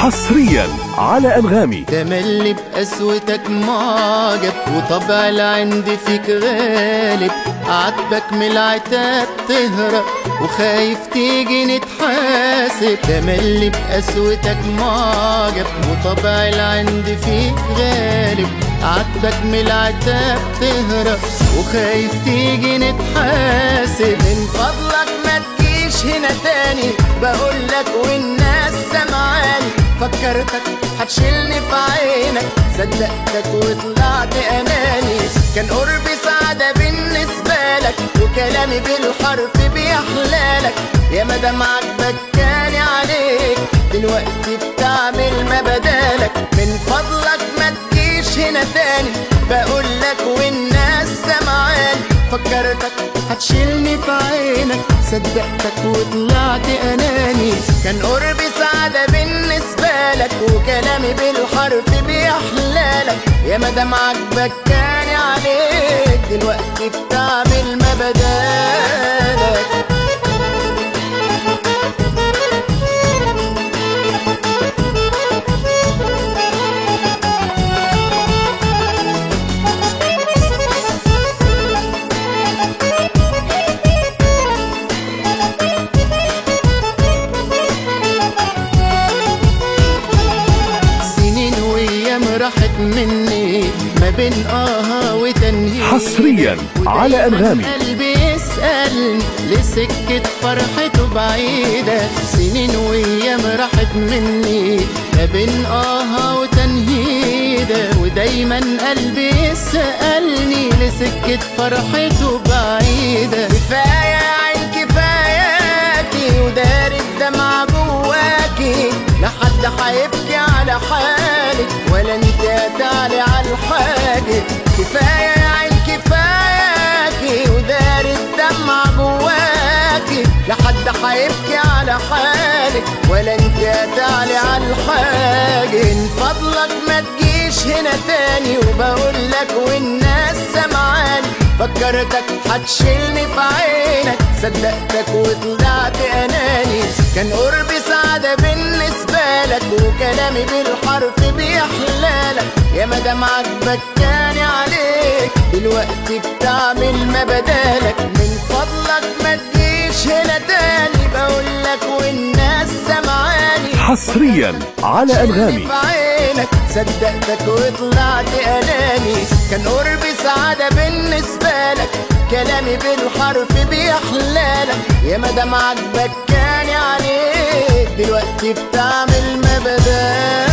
حصريا على أنغامي تملي بقسوتك معجب وطبع العند فيك غالب عاتبك من العتاب تهرب وخايف تيجي نتحاسب تملي بقسوتك معجب وطبع العند فيك غالب عاتبك من العتاب تهرب وخايف تيجي نتحاسب من فضلك ما تجيش هنا تاني بقولك والناس سمعاني فكرتك هتشيلني في عينك صدقتك وطلعت اناني كان قربي سعادة بالنسبة لك وكلامي بالحرف بيحلالك يا مدام عجبك كان عليك دلوقتي بتعمل ما بدالك من فضلك ما تجيش هنا تاني بقولك والناس سمعاني فكرتك هتشيلني في عينك صدقتك وطلعت اناني كان قربي سعادة بالنسبة لك وكلامي بالحرف بيحلالك يا مدام عجبك كان عليك دلوقتي بتعمل ما بدالك سنين وايام راحت مني ما بين اه وتنهيد حصرياً على أنغامي. قلبي يسأل لسكة فرحته بعيدة سنين وايام راحت مني ما بين اه وتنهيدة ودايما قلبي يسألني لسكة فرحته بعيدة كفاية يا عين كفاياكي ودار الدمع جواكي لا حد هيبكي على حالك ولا انت هتعلي على الحاجة كفاية يا عين كفاياكي ودار الدمع جواكي لا حد هيبكي على حالك ولا انت هتعلي على الحاجة من فضلك ما تجيش هنا تاني وبقولك والناس سمعاني فكرتك هتشيلني في عينك صدقتك وطلعت اناني كان قربي سعادة بالنسبة لك وكلامي بالحرف بيحلالك يا مدام عجبك كان عليك دلوقتي بتعمل ما بدالك من فضلك ما تجيش هنا تاني بقولك والناس سمعاني حصريا على أنغامي في عينك صدقتك وطلعت اناني كان قربي سعادة بالنسبة لك كلامي بالحرف بيحلالك يا مدام عجبك كان عليك دلوقتي بتعمل ما بدالك